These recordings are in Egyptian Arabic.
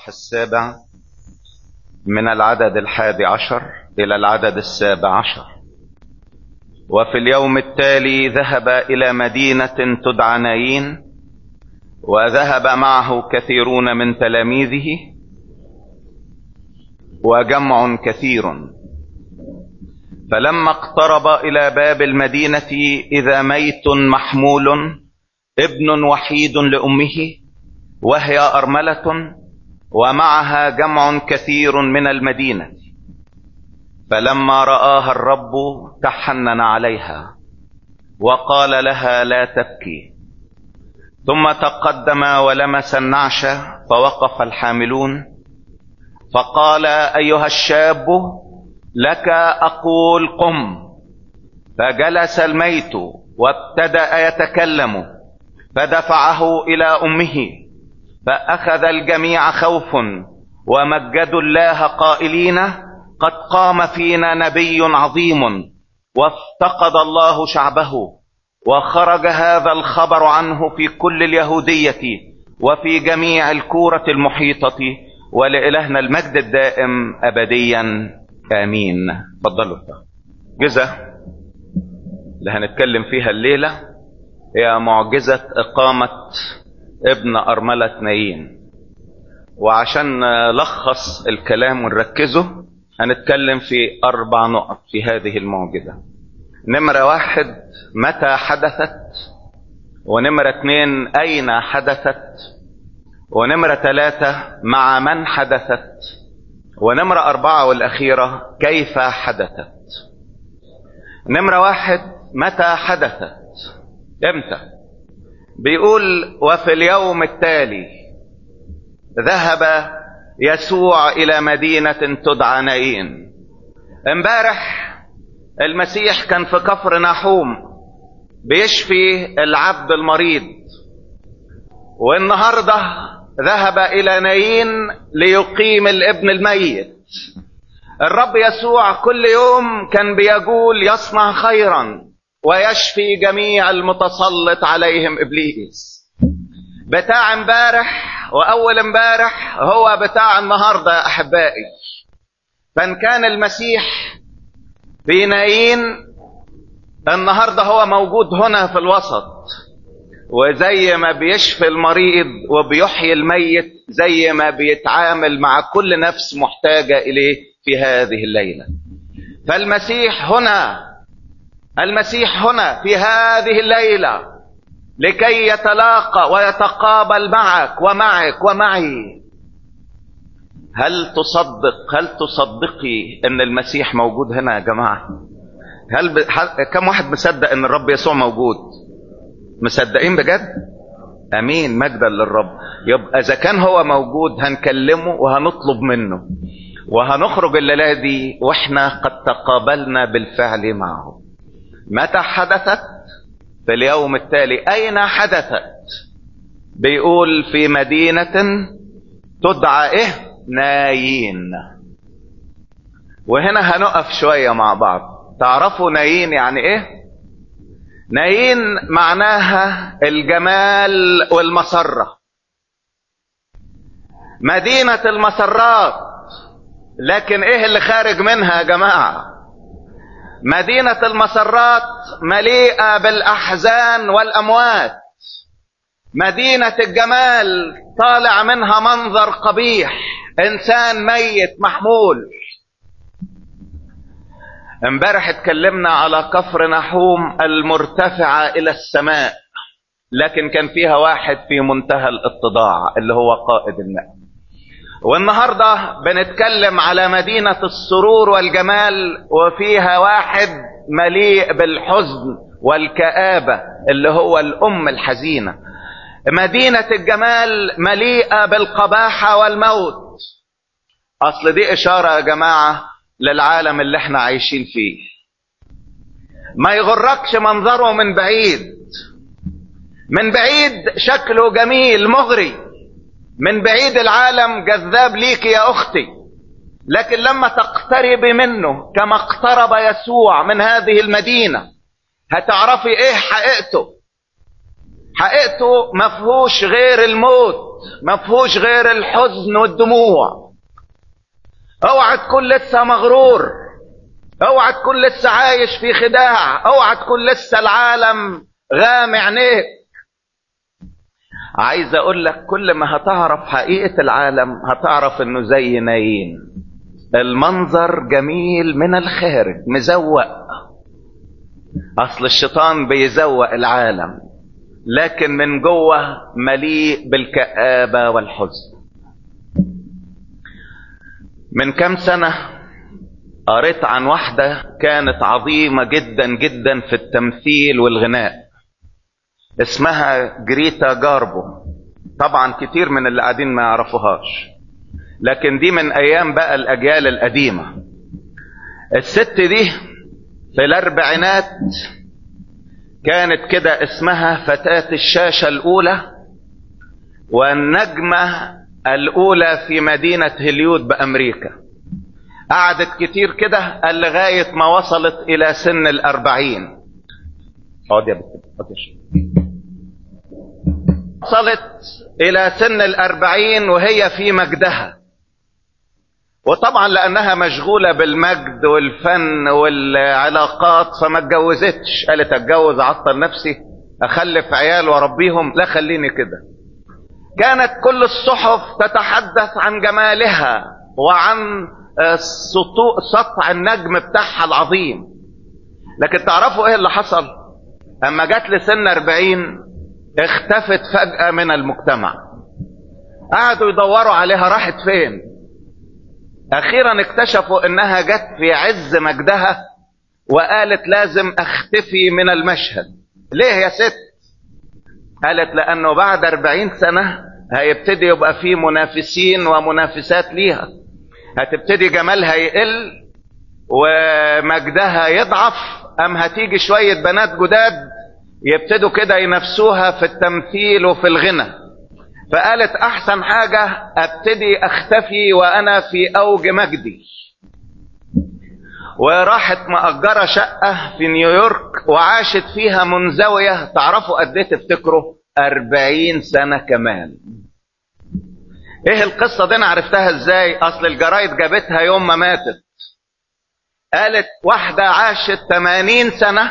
الإصحاح السابع من العدد الحادي عشر إلى العدد السابع عشر وفي اليوم التالي ذهب إلى مدينة تدعى نايين وذهب معه كثيرون من تلاميذه وجمع كثير فلما اقترب إلى باب المدينة إذا ميت محمول ابن وحيد لأمه وهي أرملة ومعها جمع كثير من المدينة فلما رآها الرب تحنن عليها وقال لها لا تبكي ثم تقدم ولمس النعش فوقف الحاملون فقال أيها الشاب لك أقول قم فجلس الميت وابتدأ يتكلم فدفعه إلى أمه فأخذ الجميع خوف ومجدوا الله قائلين قد قام فينا نبي عظيم وافتقد الله شعبه وخرج هذا الخبر عنه في كل اليهودية وفي جميع الكورة المحيطة ولإلهنا المجد الدائم أبديا آمين تفضلوا جزة اللي هنتكلم فيها الليلة هي معجزة إقامة ابن أرملة نايين وعشان نلخص الكلام ونركزه هنتكلم في أربع نقط في هذه المعجزة نمرة واحد متى حدثت ونمرة اتنين أين حدثت ونمرة ثلاثة مع من حدثت ونمرة أربعة والأخيرة كيف حدثت نمرة واحد متى حدثت امتى بيقول وفي اليوم التالي ذهب يسوع الى مدينة تدعى نايين امبارح المسيح كان في كفر نحوم بيشفي العبد المريض والنهارده ذهب الى نايين ليقيم الابن الميت الرب يسوع كل يوم كان بيقول يصنع خيرا ويشفي جميع المتسلط عليهم ابليس بتاع امبارح واول امبارح هو بتاع النهارده يا احبائي فان كان المسيح في نايين النهارده هو موجود هنا في الوسط وزي ما بيشفي المريض وبيحيي الميت زي ما بيتعامل مع كل نفس محتاجه اليه في هذه الليله فالمسيح هنا المسيح هنا في هذه الليلة لكي يتلاقى ويتقابل معك ومعك ومعي هل تصدق هل تصدقي ان المسيح موجود هنا يا جماعة هل ب... كم واحد مصدق ان الرب يسوع موجود مصدقين بجد امين مجدا للرب يبقى اذا كان هو موجود هنكلمه وهنطلب منه وهنخرج الليله دي واحنا قد تقابلنا بالفعل معه متى حدثت في اليوم التالي اين حدثت بيقول في مدينة تدعى ايه نايين وهنا هنقف شوية مع بعض تعرفوا نايين يعني ايه نايين معناها الجمال والمسرة مدينة المسرات لكن ايه اللي خارج منها يا جماعه مدينة المسرات مليئة بالأحزان والأموات مدينة الجمال طالع منها منظر قبيح إنسان ميت محمول امبارح اتكلمنا على كفر نحوم المرتفعة إلى السماء لكن كان فيها واحد في منتهى الاتضاع اللي هو قائد الماء والنهارده بنتكلم على مدينة السرور والجمال وفيها واحد مليء بالحزن والكآبة اللي هو الأم الحزينة مدينة الجمال مليئة بالقباحة والموت أصل دي إشارة يا جماعة للعالم اللي احنا عايشين فيه ما يغركش منظره من بعيد من بعيد شكله جميل مغري من بعيد العالم جذاب ليك يا اختي لكن لما تقترب منه كما اقترب يسوع من هذه المدينة هتعرفي ايه حقيقته حقيقته ما فيهوش غير الموت ما فيهوش غير الحزن والدموع اوعى تكون لسه مغرور اوعى تكون لسه عايش في خداع اوعى تكون لسه العالم غامع عينيك عايز اقول لك كل ما هتعرف حقيقة العالم هتعرف انه زي نايين المنظر جميل من الخارج مزوق اصل الشيطان بيزوق العالم لكن من جوه مليء بالكآبة والحزن من كم سنة قريت عن واحدة كانت عظيمة جدا جدا في التمثيل والغناء اسمها جريتا جاربو طبعا كتير من اللي قاعدين ما يعرفوهاش لكن دي من ايام بقى الاجيال القديمة الست دي في الاربعينات كانت كده اسمها فتاة الشاشة الاولى والنجمة الاولى في مدينة هليود بامريكا قعدت كتير كده لغاية ما وصلت الى سن الاربعين اقعد يا بنت وصلت الى سن الاربعين وهي في مجدها وطبعا لانها مشغولة بالمجد والفن والعلاقات فما اتجوزتش قالت اتجوز اعطل نفسي اخلف عيال واربيهم لا خليني كده كانت كل الصحف تتحدث عن جمالها وعن سطع النجم بتاعها العظيم لكن تعرفوا ايه اللي حصل اما جت لسن اربعين اختفت فجأة من المجتمع قعدوا يدوروا عليها راحت فين اخيرا اكتشفوا انها جت في عز مجدها وقالت لازم اختفي من المشهد ليه يا ست قالت لانه بعد اربعين سنة هيبتدي يبقى في منافسين ومنافسات ليها هتبتدي جمالها يقل ومجدها يضعف ام هتيجي شوية بنات جداد يبتدوا كده ينافسوها في التمثيل وفي الغنى فقالت احسن حاجة ابتدي اختفي وانا في اوج مجدي وراحت مأجرة شقة في نيويورك وعاشت فيها منزوية تعرفوا قد ايه تفتكروا أربعين سنة كمان ايه القصة دي انا عرفتها ازاي اصل الجرايد جابتها يوم ما ماتت قالت واحدة عاشت 80 سنة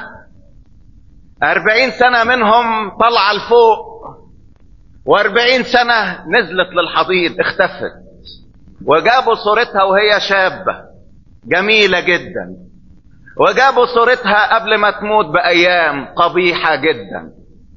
أربعين سنة منهم طلع لفوق وأربعين سنة نزلت للحضيض اختفت وجابوا صورتها وهي شابة جميلة جدا وجابوا صورتها قبل ما تموت بأيام قبيحة جدا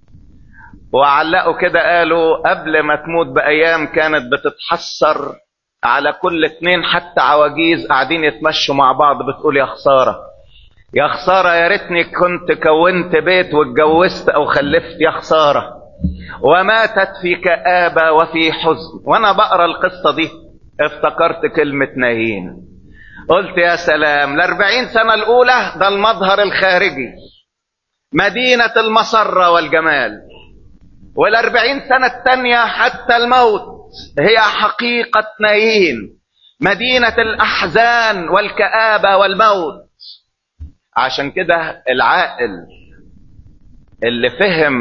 وعلقوا كده قالوا قبل ما تموت بأيام كانت بتتحسر على كل اتنين حتى عواجيز قاعدين يتمشوا مع بعض بتقول يا خسارة يا خسارة يا ريتني كنت كونت بيت واتجوزت او خلفت يا خسارة وماتت في كآبة وفي حزن وانا بقرا القصة دي افتكرت كلمة ناهين قلت يا سلام الاربعين سنة الاولى ده المظهر الخارجي مدينة المسرة والجمال والاربعين سنة التانية حتى الموت هي حقيقة نايين مدينة الأحزان والكآبة والموت عشان كده العاقل اللي فهم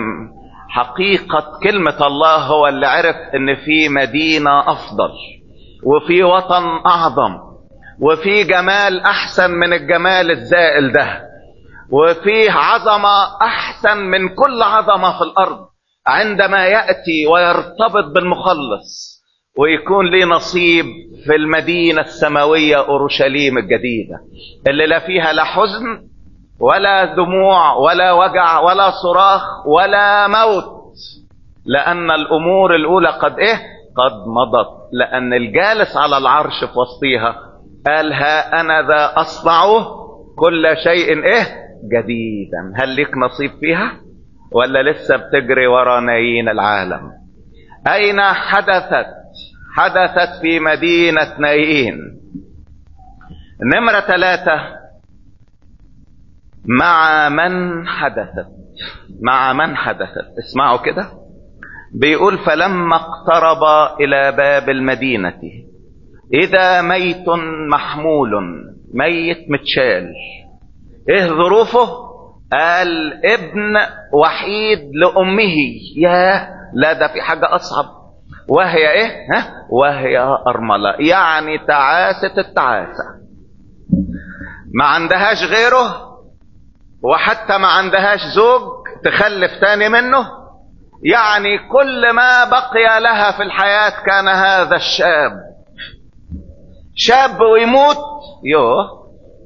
حقيقة كلمة الله هو اللي عرف ان في مدينة افضل وفي وطن اعظم وفي جمال احسن من الجمال الزائل ده وفي عظمة احسن من كل عظمة في الارض عندما يأتي ويرتبط بالمخلص ويكون لي نصيب في المدينة السماوية أورشليم الجديدة اللي لا فيها لا حزن ولا دموع ولا وجع ولا صراخ ولا موت لأن الأمور الأولى قد إيه قد مضت لأن الجالس على العرش في وسطيها قال ها أنا ذا أصنع كل شيء إيه جديدا هل لك نصيب فيها ولا لسه بتجري ورا نايين العالم أين حدثت حدثت في مدينة نايين نمرة ثلاثة مع من حدثت مع من حدثت اسمعوا كده بيقول فلما اقترب إلى باب المدينة إذا ميت محمول ميت متشال إيه ظروفه قال ابن وحيد لأمه يا لا ده في حاجة أصعب وهي إيه ها وهي أرملة يعني تعاسة التعاسة ما عندهاش غيره وحتى ما عندهاش زوج تخلف تاني منه يعني كل ما بقي لها في الحياة كان هذا الشاب شاب ويموت يوه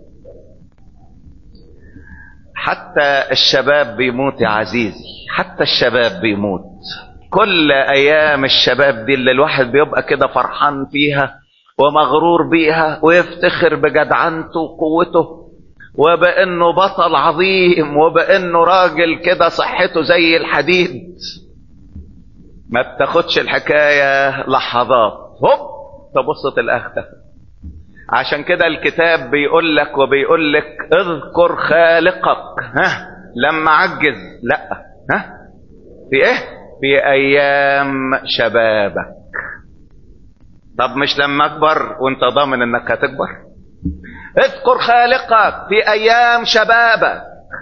حتى الشباب بيموت يا عزيزي حتى الشباب بيموت كل ايام الشباب دي اللي الواحد بيبقى كده فرحان فيها ومغرور بيها ويفتخر بجدعنته وقوته وبانه بطل عظيم وبانه راجل كده صحته زي الحديد ما بتاخدش الحكايه لحظات هوب تبص تلاقيها اختفت عشان كده الكتاب بيقول لك وبيقول لك اذكر خالقك ها لما عجز لا ها في ايه في ايام شبابك طب مش لما اكبر وانت ضامن انك هتكبر اذكر خالقك في ايام شبابك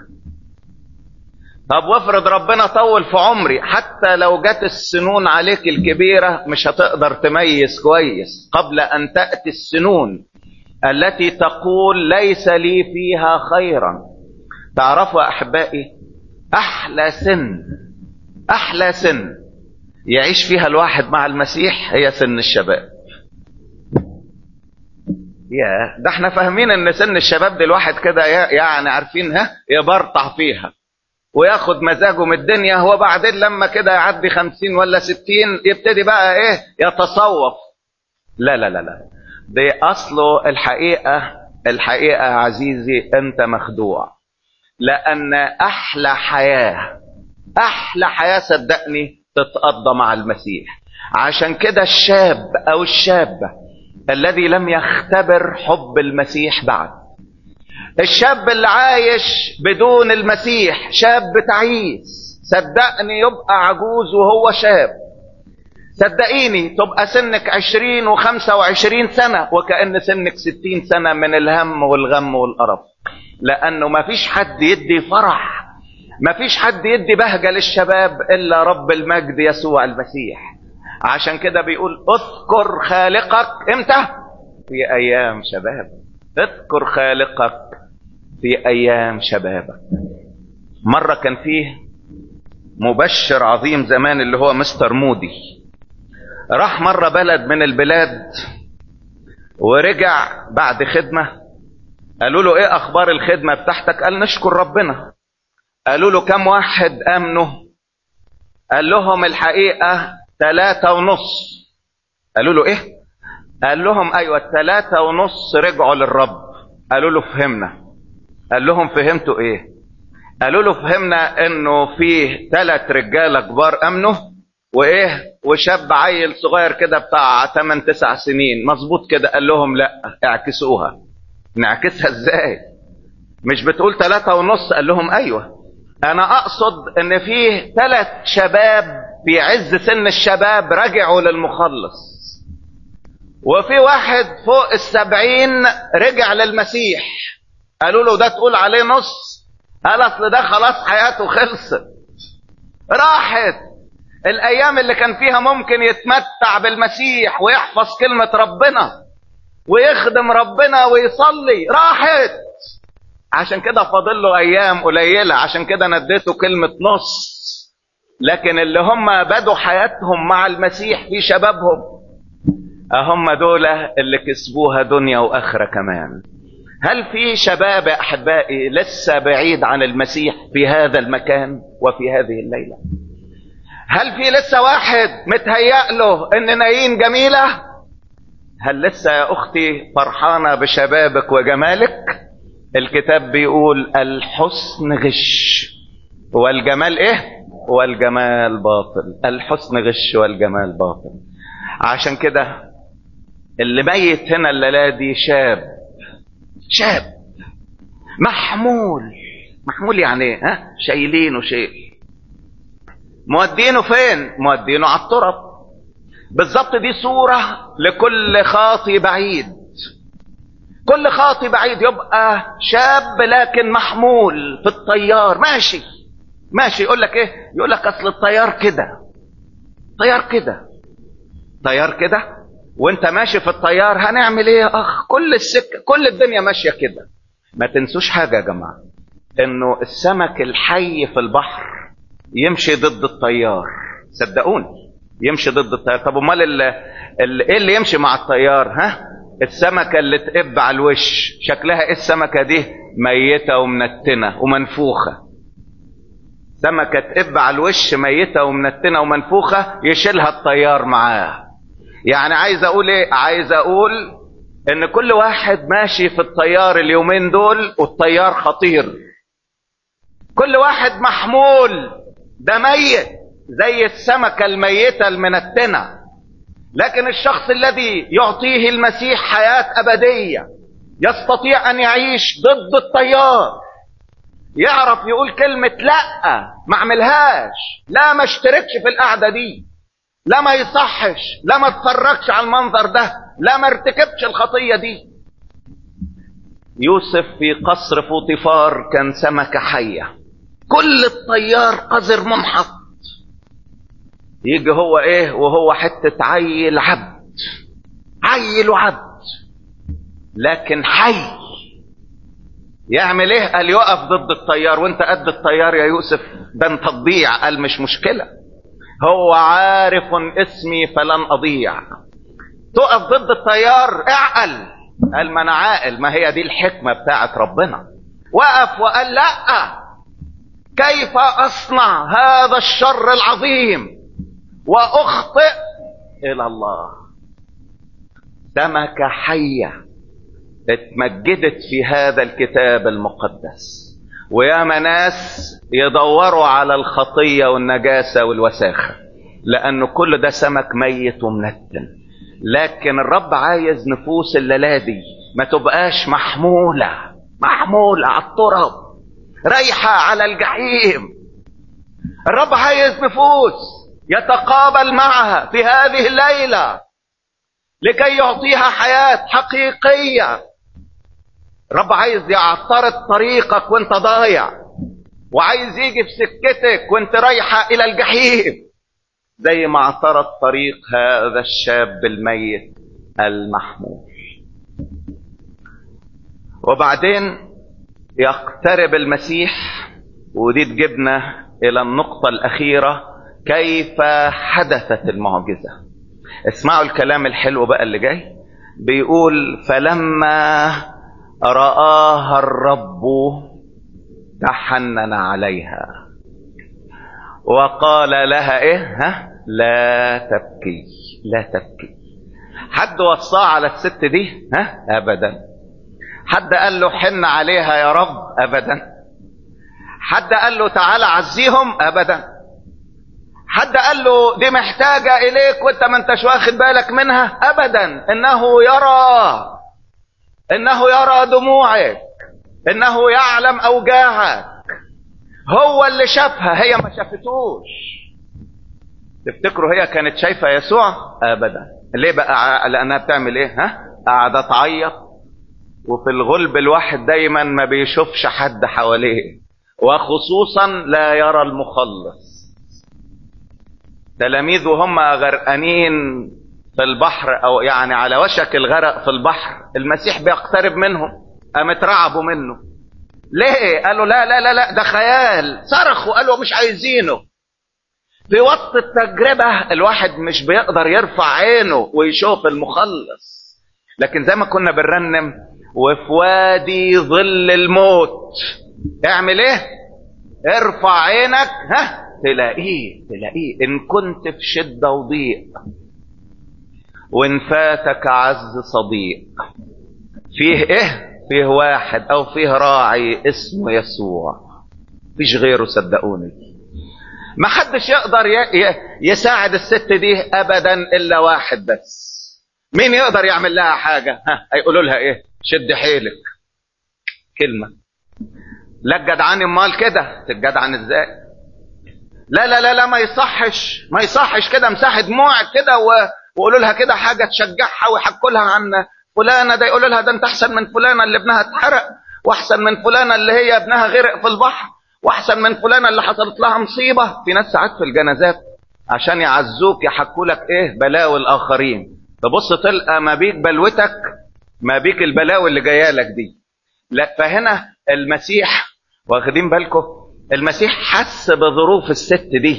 طب وافرض ربنا طول في عمري حتى لو جت السنون عليك الكبيرة مش هتقدر تميز كويس قبل ان تأتي السنون التي تقول ليس لي فيها خيرا تعرفوا احبائي احلى سن احلى سن يعيش فيها الواحد مع المسيح هي سن الشباب يا ده احنا فاهمين ان سن الشباب دي الواحد كده يعني عارفينها يبرطع فيها وياخد مزاجه من الدنيا هو بعدين لما كده يعدي خمسين ولا ستين يبتدي بقى ايه يتصوف لا لا لا لا دي اصله الحقيقة الحقيقة يا عزيزي انت مخدوع لان احلى حياة احلى حياة صدقني تتقضى مع المسيح عشان كده الشاب او الشابة الذي لم يختبر حب المسيح بعد الشاب اللي عايش بدون المسيح شاب تعيس صدقني يبقى عجوز وهو شاب صدقيني تبقى سنك عشرين وخمسة وعشرين سنة وكأن سنك ستين سنة من الهم والغم والقرف لأنه ما فيش حد يدي فرح ما فيش حد يدي بهجة للشباب إلا رب المجد يسوع المسيح عشان كده بيقول اذكر خالقك امتى في ايام شبابك اذكر خالقك في ايام شبابك مرة كان فيه مبشر عظيم زمان اللي هو مستر مودي راح مرة بلد من البلاد ورجع بعد خدمة قالوا له ايه اخبار الخدمة بتاعتك قال نشكر ربنا قالوا له كم واحد امنوا قال لهم الحقيقة ثلاثة ونص قالوا له ايه قال لهم ايوه الثلاثة ونص رجعوا للرب قالوا له فهمنا قال لهم فهمتوا ايه قالوا له فهمنا انه فيه ثلاث رجاله كبار امنوا وايه وشاب عيل صغير كده بتاع 8 9 سنين مظبوط كده قال لهم لا اعكسوها نعكسها ازاي مش بتقول ثلاثة ونص قال لهم ايوه انا اقصد ان فيه ثلاث شباب في عز سن الشباب رجعوا للمخلص وفي واحد فوق السبعين رجع للمسيح قالوا له ده تقول عليه نص قال اصل ده خلاص حياته خلصت راحت الايام اللي كان فيها ممكن يتمتع بالمسيح ويحفظ كلمة ربنا ويخدم ربنا ويصلي راحت عشان كده فاضل له ايام قليلة عشان كده نديته كلمة نص لكن اللي هم بدوا حياتهم مع المسيح في شبابهم هم دول اللي كسبوها دنيا واخره كمان هل في شباب احبائي لسه بعيد عن المسيح في هذا المكان وفي هذه الليله هل في لسه واحد متهيأ له ان نايين جميله هل لسه يا اختي فرحانه بشبابك وجمالك الكتاب بيقول الحسن غش والجمال ايه والجمال باطل الحسن غش والجمال باطل عشان كده اللي ميت هنا الليله دي شاب شاب محمول محمول يعني ايه ها شايلينه شيء مودينه فين مودينه على التراب بالظبط دي صورة لكل خاطي بعيد كل خاطي بعيد يبقى شاب لكن محمول في الطيار ماشي ماشي يقول لك ايه يقول لك اصل الطيار كده طيار كده طيار كده وانت ماشي في الطيار هنعمل ايه يا اخ كل السكه كل الدنيا ماشيه كده ما تنسوش حاجه يا جماعه انه السمك الحي في البحر يمشي ضد الطيار صدقوني يمشي ضد الطيار طب امال ال... ال... ايه اللي يمشي مع الطيار ها السمكه اللي تقب على الوش شكلها ايه السمكه دي ميته ومنتنه ومنفوخه سمكه تقب على الوش ميته ومنتنه ومنفوخه يشيلها الطيار معاه يعني عايز اقول ايه عايز اقول ان كل واحد ماشي في الطيار اليومين دول والطيار خطير كل واحد محمول ده ميت زي السمكة الميتة المنتنة لكن الشخص الذي يعطيه المسيح حياة أبدية يستطيع أن يعيش ضد الطيار يعرف يقول كلمة لا ما اعملهاش لا ما اشتركش في القعدة دي لا ما يصحش لا ما اتفرجش على المنظر ده لا ما ارتكبش الخطية دي يوسف في قصر فوطيفار كان سمكة حية كل الطيار قذر منحط يجي هو ايه وهو حتة عيل عبد عيل وعبد لكن حي يعمل ايه قال يقف ضد الطيار وانت قد الطيار يا يوسف ده انت تضيع قال مش مشكلة هو عارف اسمي فلن اضيع تقف ضد الطيار اعقل قال ما انا عاقل ما هي دي الحكمة بتاعت ربنا وقف وقال لا كيف اصنع هذا الشر العظيم واخطئ الى الله سمكة حية اتمجدت في هذا الكتاب المقدس وياما ناس يدوروا على الخطية والنجاسة والوساخة لأنه كل ده سمك ميت ومنتن لكن الرب عايز نفوس الليلة ما تبقاش محمولة محمولة على التراب رايحة على الجحيم الرب عايز نفوس يتقابل معها في هذه الليلة لكي يعطيها حياة حقيقية رب عايز يعترض طريقك وانت ضايع وعايز يجي في سكتك وانت رايحة الى الجحيم زي ما اعترض طريق هذا الشاب الميت المحمول وبعدين يقترب المسيح ودي تجيبنا الى النقطة الاخيرة كيف حدثت المعجزة اسمعوا الكلام الحلو بقى اللي جاي بيقول فلما رآها الرب تحنن عليها وقال لها ايه ها لا تبكي لا تبكي حد وصاه على الست دي ها ابدا حد قال له حن عليها يا رب ابدا حد قال له تعالى عزيهم ابدا حد قال له دي محتاجة إليك وأنت ما أنتش واخد بالك منها أبدا إنه يرى إنه يرى دموعك إنه يعلم أوجاعك هو اللي شافها هي ما شافتوش تفتكروا هي كانت شايفة يسوع أبدا ليه بقى لأنها بتعمل إيه ها قاعدة تعيط وفي الغلب الواحد دايما ما بيشوفش حد حواليه وخصوصا لا يرى المخلص تلاميذ وهم غرقانين في البحر او يعني على وشك الغرق في البحر المسيح بيقترب منهم قام اترعبوا منه ليه قالوا لا لا لا لا ده خيال صرخوا قالوا مش عايزينه في وسط التجربة الواحد مش بيقدر يرفع عينه ويشوف المخلص لكن زي ما كنا بنرنم وفي وادي ظل الموت اعمل ايه ارفع عينك ها تلاقيه تلاقيه ان كنت في شده وضيق وان فاتك عز صديق فيه ايه فيه واحد او فيه راعي اسمه يسوع مفيش غيره صدقوني ما حدش يقدر يساعد الست دي ابدا الا واحد بس مين يقدر يعمل لها حاجه ها هيقولوا لها ايه شد حيلك كلمه لا الجدعان امال كده تتجدعن ازاي لا لا لا لا ما يصحش ما يصحش كده مساحة دموعك كده و... وقولوا لها كده حاجة تشجعها ويحكوا لها عن فلانة ده يقول لها ده انت احسن من فلانة اللي ابنها اتحرق واحسن من فلانة اللي هي ابنها غرق في البحر واحسن من فلانة اللي حصلت لها مصيبة في ناس ساعات في الجنازات عشان يعزوك يحكوا لك ايه بلاوي الاخرين تبص تلقى ما بيك بلوتك ما بيك البلاوي اللي جايه لك دي لا فهنا المسيح واخدين بالكم المسيح حس بظروف الست دي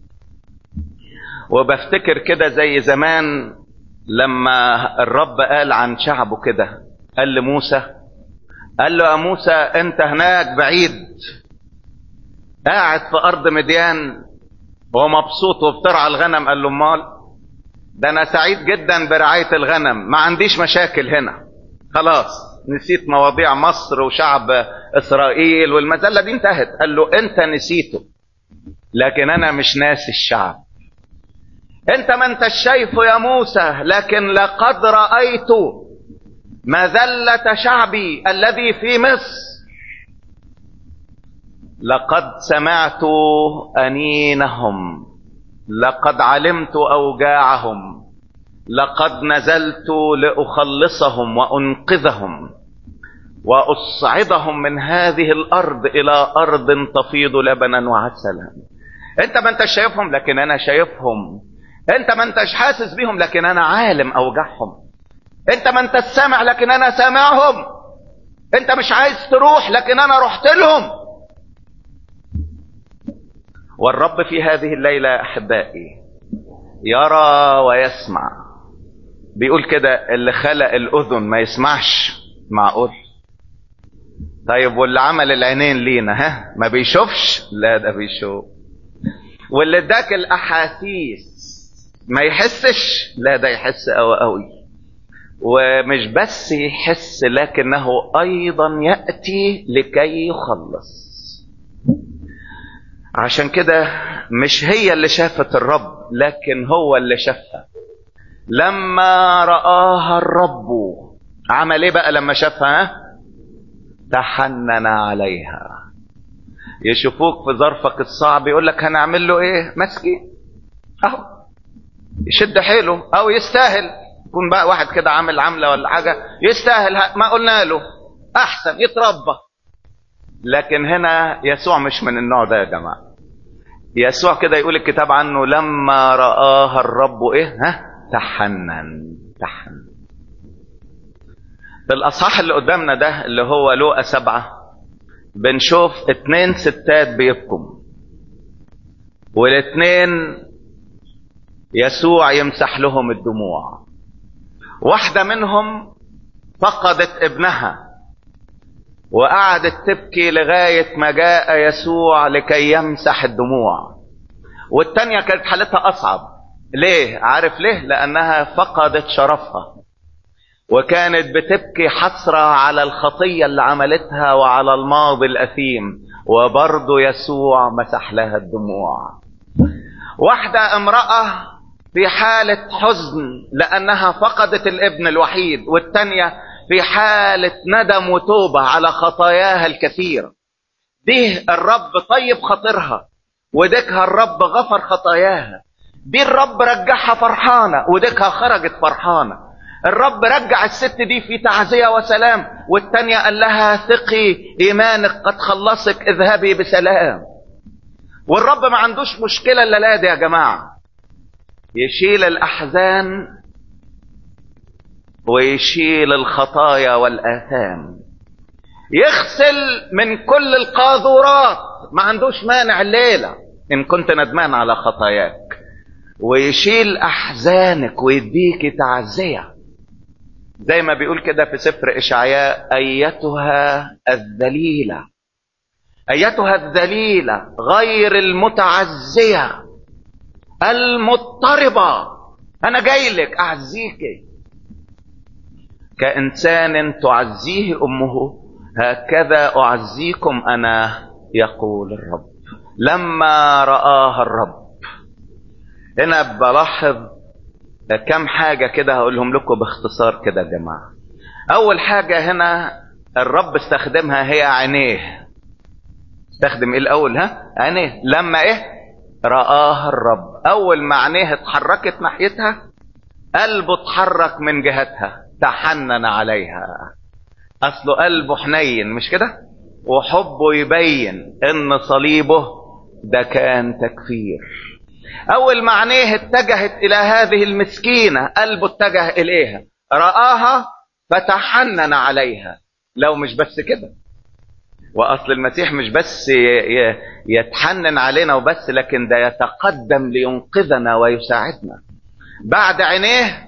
وبفتكر كده زي زمان لما الرب قال عن شعبه كده قال لموسى قال له يا موسى انت هناك بعيد قاعد في ارض مديان ومبسوط وبترعى الغنم قال له امال ده انا سعيد جدا برعايه الغنم ما عنديش مشاكل هنا خلاص نسيت مواضيع مصر وشعب اسرائيل والمذله دي انتهت قال له انت نسيته لكن انا مش ناسي الشعب انت ما انت شايفه يا موسى لكن لقد رايت مذله شعبي الذي في مصر لقد سمعت انينهم لقد علمت اوجاعهم لقد نزلت لاخلصهم وانقذهم واصعدهم من هذه الارض الى ارض تفيض لبنا وعسلا انت ما انتش شايفهم لكن انا شايفهم انت ما انتش حاسس بيهم لكن انا عالم اوجاعهم انت ما انتش سامع لكن انا سامعهم انت مش عايز تروح لكن انا رحت لهم والرب في هذه الليلة أحبائي يرى ويسمع بيقول كده اللي خلق الأذن ما يسمعش معقول طيب واللي عمل العينين لينا ها ما بيشوفش لا ده بيشوف واللي اداك الأحاسيس ما يحسش لا ده يحس قوي قوي ومش بس يحس لكنه أيضا يأتي لكي يخلص عشان كده مش هي اللي شافت الرب لكن هو اللي شافها لما رآها الرب عمل ايه بقى لما شافها تحنن عليها يشوفوك في ظرفك الصعب يقول لك هنعمل له ايه مسكين اهو يشد حيله او يستاهل يكون بقى واحد كده عامل عمله ولا حاجه يستاهل ما قلنا له احسن يتربى لكن هنا يسوع مش من النوع ده يا جماعه يسوع كده يقول الكتاب عنه لما رآها الرب ايه ها تحنن تحنن في الاصحاح اللي قدامنا ده اللي هو لوقا سبعة بنشوف اتنين ستات بيبكم والاتنين يسوع يمسح لهم الدموع واحدة منهم فقدت ابنها وقعدت تبكي لغاية ما جاء يسوع لكي يمسح الدموع والتانية كانت حالتها أصعب ليه؟ عارف ليه؟ لأنها فقدت شرفها وكانت بتبكي حسرة على الخطية اللي عملتها وعلى الماضي الأثيم وبرضه يسوع مسح لها الدموع واحدة امرأة في حالة حزن لأنها فقدت الابن الوحيد والتانية في حالة ندم وتوبة على خطاياها الكثيرة دي الرب طيب خاطرها وديكها الرب غفر خطاياها دي الرب رجعها فرحانة وديكها خرجت فرحانة الرب رجع الست دي في تعزية وسلام والتانية قال لها ثقي إيمانك قد خلصك اذهبي بسلام والرب ما عندوش مشكلة إلا دي يا جماعة يشيل الأحزان ويشيل الخطايا والآثام يغسل من كل القاذورات ما عندوش مانع الليلة إن كنت ندمان على خطاياك ويشيل أحزانك ويديك تعزية زي ما بيقول كده في سفر إشعياء أيتها الذليلة أيتها الذليلة غير المتعزية المضطربة أنا جاي لك أعزيكي كإنسان تعزيه أمه هكذا أعزيكم أنا يقول الرب لما رآها الرب هنا بلاحظ كم حاجة كده هقولهم لكم باختصار كده يا جماعة أول حاجة هنا الرب استخدمها هي عينيه استخدم ايه الأول ها عينيه لما ايه رآها الرب أول ما عينيه اتحركت ناحيتها قلبه اتحرك من جهتها تحنن عليها اصله قلبه حنين مش كده وحبه يبين ان صليبه ده كان تكفير اول ما عينيه اتجهت الى هذه المسكينة قلبه اتجه اليها رآها فتحنن عليها لو مش بس كده واصل المسيح مش بس يتحنن علينا وبس لكن ده يتقدم لينقذنا ويساعدنا بعد عينيه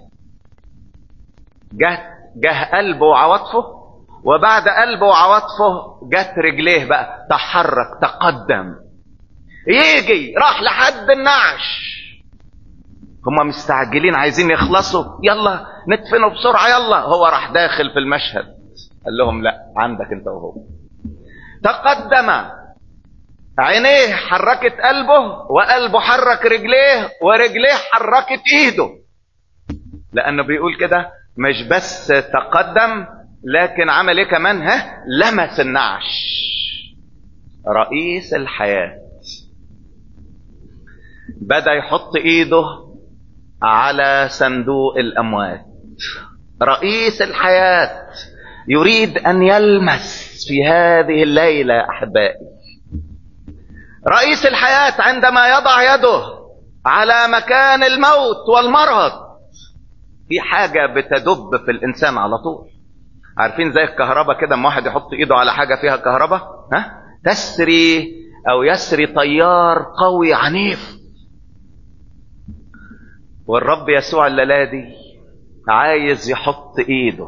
جه جه قلبه وعواطفه وبعد قلبه وعواطفه جت رجليه بقى تحرك تقدم يجي راح لحد النعش هم مستعجلين عايزين يخلصوا يلا ندفنه بسرعة يلا هو راح داخل في المشهد قال لهم لا عندك انت وهو تقدم عينيه حركت قلبه وقلبه حرك رجليه ورجليه حركت ايده لانه بيقول كده مش بس تقدم لكن عمل ايه كمان ها لمس النعش رئيس الحياة بدأ يحط ايده على صندوق الاموات رئيس الحياة يريد ان يلمس في هذه الليلة احبائي رئيس الحياة عندما يضع يده على مكان الموت والمرض في حاجة بتدب في الانسان على طول عارفين زي الكهرباء كده اما واحد يحط ايده على حاجة فيها كهرباء ها تسري او يسري تيار قوي عنيف والرب يسوع الليلة دي عايز يحط ايده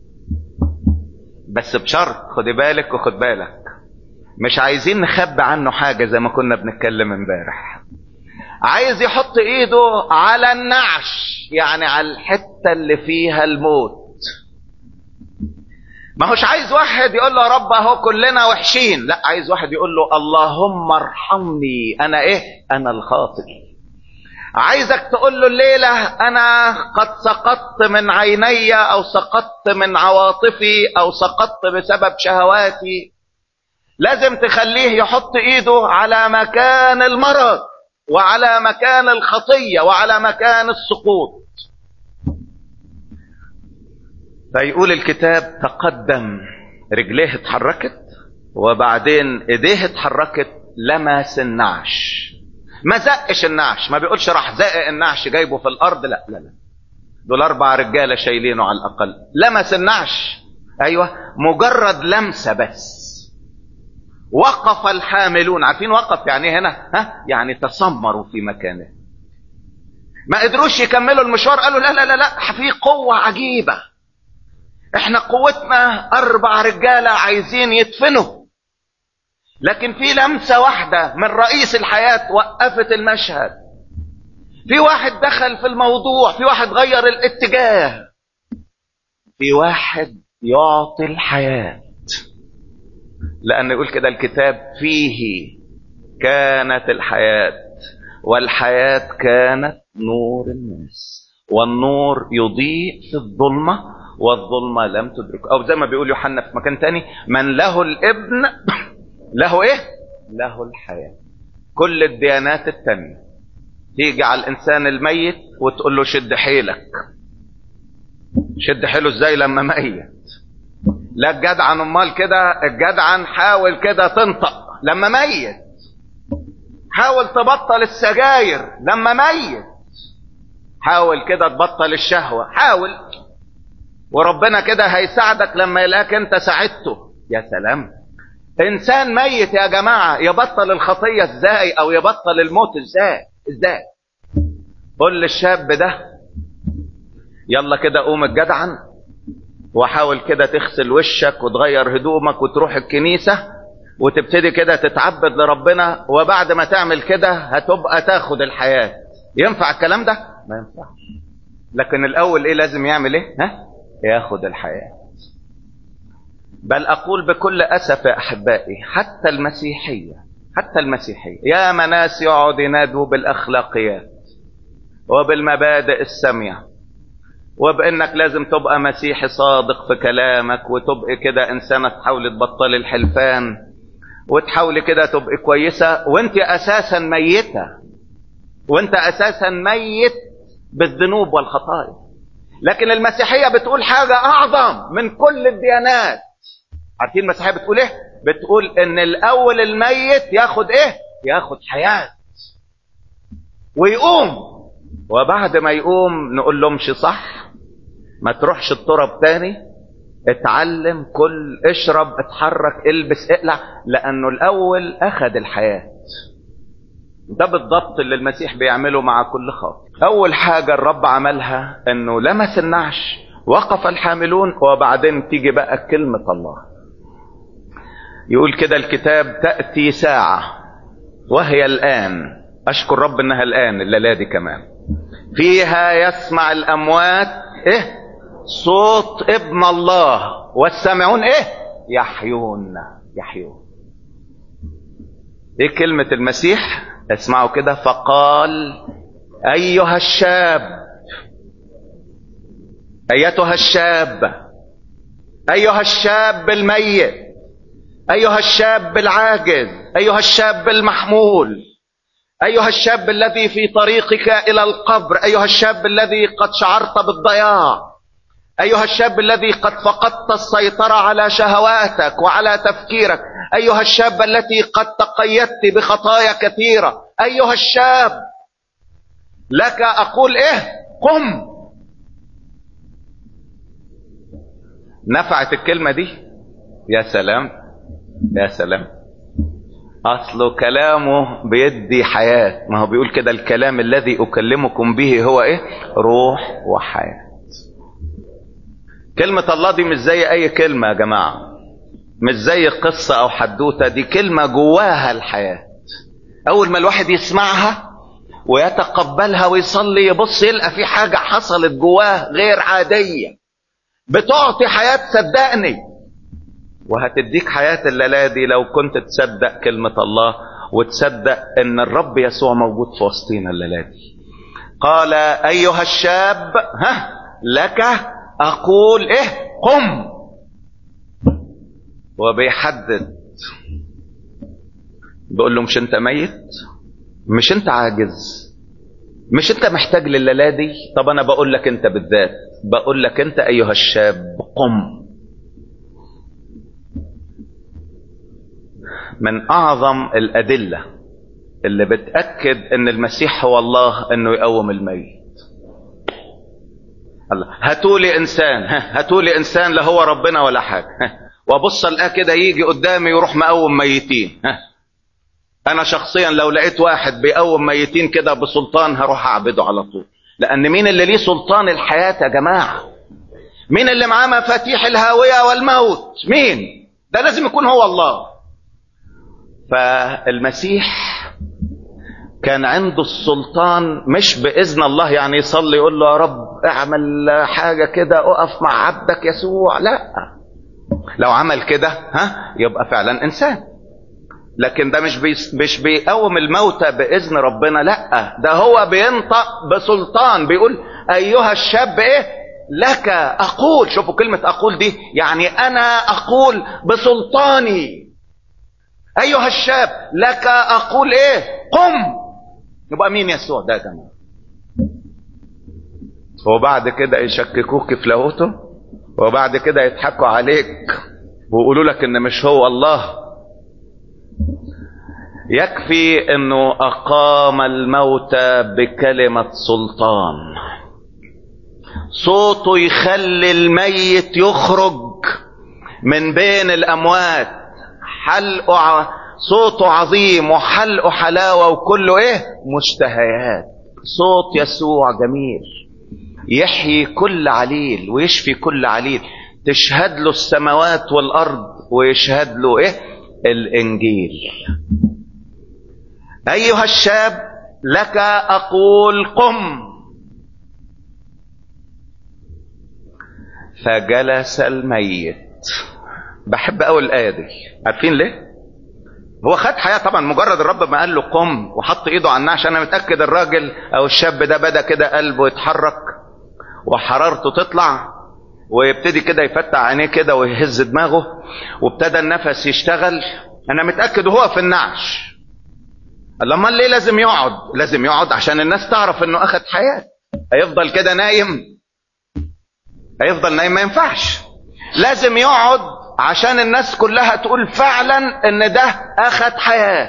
بس بشرط خدي بالك وخد بالك مش عايزين نخبي عنه حاجة زي ما كنا بنتكلم امبارح عايز يحط ايده على النعش يعني على الحتة اللي فيها الموت ما هوش عايز واحد يقول له يا رب اهو كلنا وحشين لا عايز واحد يقول له اللهم ارحمني انا ايه انا الخاطئ عايزك تقول له الليلة أنا قد سقطت من عيني أو سقطت من عواطفي أو سقطت بسبب شهواتي لازم تخليه يحط إيده على مكان المرض وعلى مكان الخطية وعلى مكان السقوط فيقول الكتاب تقدم رجليه اتحركت وبعدين ايديه اتحركت لمس النعش ما زقش النعش ما بيقولش راح زق النعش جايبه في الارض لا لا لا دول اربع رجاله شايلينه على الاقل لمس النعش ايوه مجرد لمسه بس وقف الحاملون عارفين وقف يعني هنا ها يعني تسمروا في مكانه ما قدروش يكملوا المشوار قالوا لا لا لا لا في قوه عجيبه احنا قوتنا اربع رجاله عايزين يدفنوا لكن في لمسة واحدة من رئيس الحياة وقفت المشهد في واحد دخل في الموضوع في واحد غير الاتجاه في واحد يعطي الحياة لأن يقول كده الكتاب فيه كانت الحياة والحياة كانت نور الناس والنور يضيء في الظلمة والظلمة لم تدرك أو زي ما بيقول يوحنا في مكان تاني من له الابن له ايه له الحياة كل الديانات التانية تيجي على الانسان الميت وتقول له شد حيلك شد حيله ازاي لما ميت لا الجدعن امال كده الجدعن حاول كده تنطق لما ميت حاول تبطل السجاير لما ميت حاول كده تبطل الشهوة حاول وربنا كده هيساعدك لما يلاقيك انت ساعدته يا سلام انسان ميت يا جماعة يبطل الخطية ازاي او يبطل الموت ازاي ازاي قول للشاب ده يلا كده قوم الجدعن وحاول كده تغسل وشك وتغير هدومك وتروح الكنيسة وتبتدي كده تتعبد لربنا وبعد ما تعمل كده هتبقى تاخد الحياة ينفع الكلام ده ما ينفعش لكن الاول ايه لازم يعمل ايه ها ياخد الحياه بل أقول بكل أسف يا أحبائي حتى المسيحية حتى المسيحية يا مناس يقعد ينادوا بالأخلاقيات وبالمبادئ السامية وبأنك لازم تبقى مسيحي صادق في كلامك وتبقى كده إنسانة تحاول تبطل الحلفان وتحاولي كده تبقى كويسة وانت أساسا ميتة وانت أساسا ميت بالذنوب والخطايا لكن المسيحية بتقول حاجة أعظم من كل الديانات عارفين المسيحية بتقول إيه؟ بتقول إن الأول الميت ياخد إيه؟ ياخد حياة ويقوم وبعد ما يقوم نقول له امشي صح ما تروحش التراب تاني اتعلم كل اشرب اتحرك البس اقلع لانه الاول اخذ الحياه ده بالضبط اللي المسيح بيعمله مع كل خاطئ اول حاجه الرب عملها انه لمس النعش وقف الحاملون وبعدين تيجي بقى كلمه الله يقول كده الكتاب تاتي ساعه وهي الان اشكر رب انها الان الليله دي كمان فيها يسمع الاموات ايه صوت ابن الله والسامعون ايه يحيون يحيون ايه كلمة المسيح اسمعوا كده فقال ايها الشاب ايتها الشاب ايها الشاب الميت ايها الشاب العاجز ايها الشاب المحمول ايها الشاب الذي في طريقك الى القبر ايها الشاب الذي قد شعرت بالضياع ايها الشاب الذي قد فقدت السيطره على شهواتك وعلى تفكيرك ايها الشاب التي قد تقيدت بخطايا كثيره ايها الشاب لك اقول ايه قم نفعت الكلمه دي يا سلام يا سلام اصله كلامه بيدي حياه ما هو بيقول كده الكلام الذي اكلمكم به هو ايه روح وحياه كلمة الله دي مش زي أي كلمة يا جماعة مش زي قصة أو حدوتة دي كلمة جواها الحياة أول ما الواحد يسمعها ويتقبلها ويصلي يبص يلقى في حاجة حصلت جواه غير عادية بتعطي حياة صدقني وهتديك حياة الليلة دي لو كنت تصدق كلمة الله وتصدق ان الرب يسوع موجود في وسطينا الليلة دي قال ايها الشاب ها لك اقول ايه قم وبيحدد بيقول له مش انت ميت مش انت عاجز مش انت محتاج لليله دي طب انا بقول لك انت بالذات بقول لك انت ايها الشاب قم من اعظم الادله اللي بتاكد ان المسيح هو الله انه يقوم الميت الله هاتولي انسان هاتولي انسان لا هو ربنا ولا حاجه وابص الاقيه كده يجي قدامي يروح مقوم ميتين انا شخصيا لو لقيت واحد بيقوم ميتين كده بسلطان هروح اعبده على طول لان مين اللي ليه سلطان الحياه يا جماعه مين اللي معاه مفاتيح الهاويه والموت مين ده لازم يكون هو الله فالمسيح كان عنده السلطان مش باذن الله يعني يصلي يقول له يا رب اعمل حاجه كده اقف مع عبدك يسوع لا لو عمل كده ها يبقى فعلا انسان لكن ده مش بي مش بيقوم الموتى باذن ربنا لا ده هو بينطق بسلطان بيقول ايها الشاب ايه لك اقول شوفوا كلمه اقول دي يعني انا اقول بسلطاني ايها الشاب لك اقول ايه قم يبقى مين يسوع ده يا جماعه وبعد كده يشككوك في لاهوته وبعد كده يضحكوا عليك ويقولوا لك ان مش هو الله يكفي انه اقام الموتى بكلمه سلطان صوته يخلي الميت يخرج من بين الاموات حلقه صوته عظيم وحلقه حلاوه وكله ايه مشتهيات صوت يسوع جميل يحيي كل عليل ويشفي كل عليل تشهد له السماوات والارض ويشهد له ايه الانجيل ايها الشاب لك اقول قم فجلس الميت بحب قوي الايه دي عارفين ليه هو خد حياه طبعا مجرد الرب ما قال له قم وحط ايده على النعش انا متاكد الراجل او الشاب ده بدا كده قلبه يتحرك وحرارته تطلع ويبتدي كده يفتح عينيه كده ويهز دماغه وابتدى النفس يشتغل انا متاكد وهو في النعش لما ليه لازم يقعد لازم يقعد عشان الناس تعرف انه اخذ حياه هيفضل كده نايم هيفضل نايم ما ينفعش لازم يقعد عشان الناس كلها تقول فعلا ان ده اخد حياة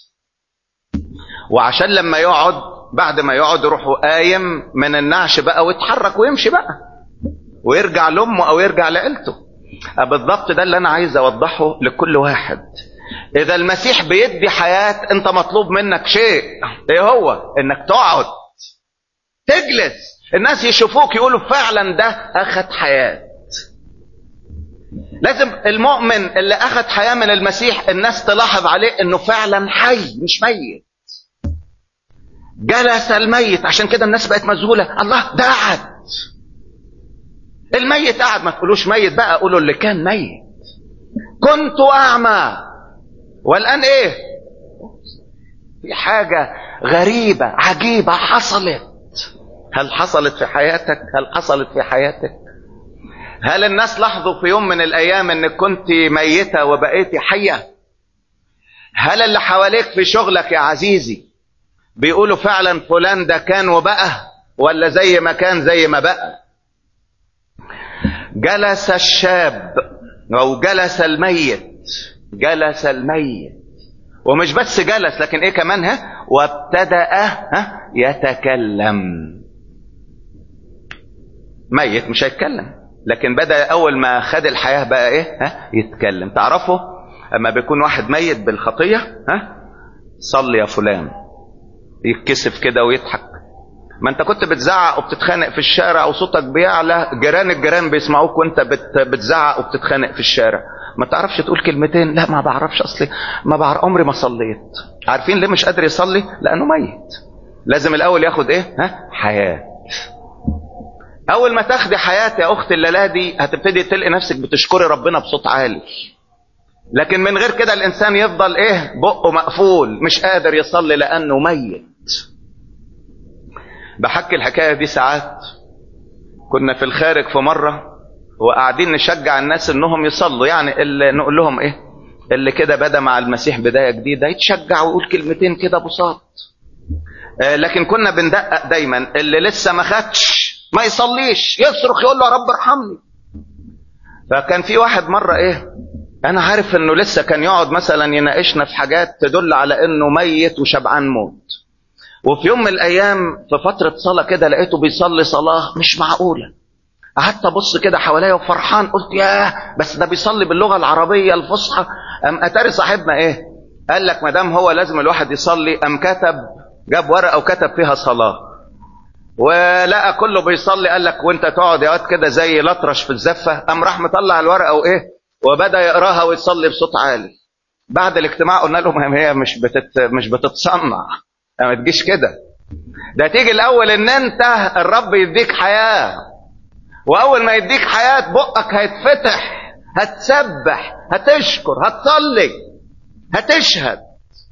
وعشان لما يقعد بعد ما يقعد يروح قايم من النعش بقى ويتحرك ويمشي بقى ويرجع لامه او يرجع لعيلته بالضبط ده اللي انا عايز اوضحه لكل واحد اذا المسيح بيدي حياة انت مطلوب منك شيء ايه هو انك تقعد تجلس الناس يشوفوك يقولوا فعلا ده اخد حياة لازم المؤمن اللي اخد حياة من المسيح الناس تلاحظ عليه انه فعلا حي مش ميت جلس الميت عشان كده الناس بقت مذهولة الله ده قعد الميت قعد ما تقولوش ميت بقى قولوا اللي كان ميت كنت اعمى والان ايه في حاجة غريبة عجيبة حصلت هل حصلت في حياتك هل حصلت في حياتك هل الناس لاحظوا في يوم من الايام انك كنت ميتة وبقيتي حية هل اللي حواليك في شغلك يا عزيزي بيقولوا فعلا فلان ده كان وبقى ولا زي ما كان زي ما بقى جلس الشاب او جلس الميت جلس الميت ومش بس جلس لكن ايه كمان ها وابتدأ ها يتكلم ميت مش هيتكلم لكن بدأ اول ما خد الحياة بقى ايه ها يتكلم تعرفوا اما بيكون واحد ميت بالخطية ها صلي يا فلان يتكسف كده ويضحك ما انت كنت بتزعق وبتتخانق في الشارع وصوتك بيعلى جيران الجيران بيسمعوك وانت بت بتزعق وبتتخانق في الشارع ما تعرفش تقول كلمتين لا ما بعرفش اصلي ما بعرف عمري ما صليت عارفين ليه مش قادر يصلي لانه ميت لازم الاول ياخد ايه ها حياه اول ما تاخدي حياه يا اخت الليله دي هتبتدي تلقي نفسك بتشكري ربنا بصوت عالي لكن من غير كده الانسان يفضل ايه بقه مقفول مش قادر يصلي لانه ميت بحكي الحكايه دي ساعات كنا في الخارج في مره وقاعدين نشجع الناس انهم يصلوا يعني اللي نقول لهم ايه اللي كده بدا مع المسيح بدايه جديده يتشجع ويقول كلمتين كده بساط آه لكن كنا بندقق دايما اللي لسه ما خدش ما يصليش يصرخ يقول له يا رب ارحمني فكان في واحد مره ايه انا عارف انه لسه كان يقعد مثلا يناقشنا في حاجات تدل على انه ميت وشبعان موت وفي يوم من الايام في فتره صلاه كده لقيته بيصلي صلاه مش معقوله قعدت ابص كده حواليا وفرحان قلت ياه بس ده بيصلي باللغه العربيه الفصحى ام اتاري صاحبنا ايه قال لك ما دام هو لازم الواحد يصلي ام كتب جاب ورقه وكتب فيها صلاه ولقى كله بيصلي قال لك وانت تقعد يا واد كده زي الاطرش في الزفه قام راح مطلع الورقه وايه وبدا يقراها ويصلي بصوت عالي بعد الاجتماع قلنا له هي مش بتت مش بتتصنع ما تجيش كده ده تيجي الاول ان انت الرب يديك حياه واول ما يديك حياه بقك هيتفتح هتسبح هتشكر هتصلي هتشهد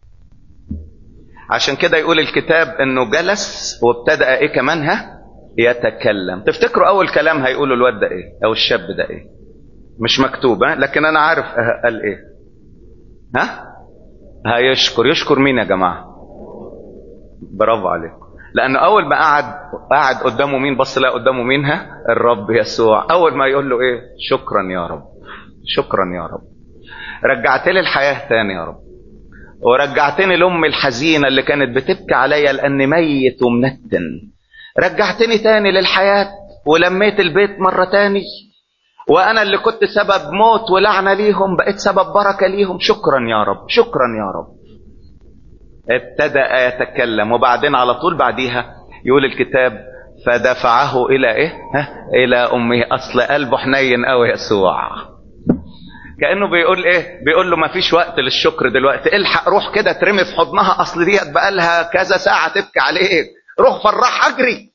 عشان كده يقول الكتاب انه جلس وابتدأ ايه كمان ها يتكلم تفتكروا اول كلام هيقوله الواد ده ايه او الشاب ده ايه مش مكتوب ها لكن انا عارف قال ايه ها هيشكر يشكر مين يا جماعه برافو عليكم لانه اول ما قعد قعد قدامه مين بص لقى قدامه مين ها الرب يسوع اول ما يقول له ايه شكرا يا رب شكرا يا رب رجعت لي الحياه تاني يا رب ورجعتني لامي الحزينه اللي كانت بتبكي عليا لاني ميت ومنتن رجعتني تاني للحياه ولميت البيت مره تاني وانا اللي كنت سبب موت ولعنه ليهم بقيت سبب بركه ليهم شكرا يا رب شكرا يا رب ابتدأ يتكلم وبعدين على طول بعديها يقول الكتاب فدفعه الى ايه ها الى امه اصل قلبه حنين قوي يسوع كانه بيقول ايه بيقول له ما فيش وقت للشكر دلوقتي الحق روح كده ترمي في حضنها اصل ديت بقالها كذا ساعه تبكي عليك روح فرح اجري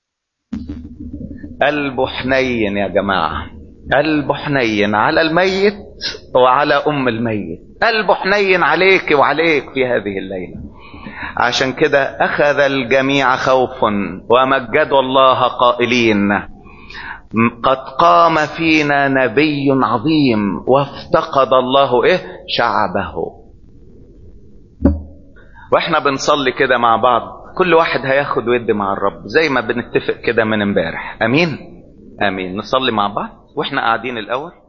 قلبه حنين يا جماعه قلبه حنين على الميت وعلى ام الميت قلبه حنين عليك وعليك في هذه الليله عشان كده اخذ الجميع خوف ومجدوا الله قائلين قد قام فينا نبي عظيم وافتقد الله ايه شعبه واحنا بنصلي كده مع بعض كل واحد هياخد ود مع الرب زي ما بنتفق كده من امبارح امين امين نصلي مع بعض واحنا قاعدين الاول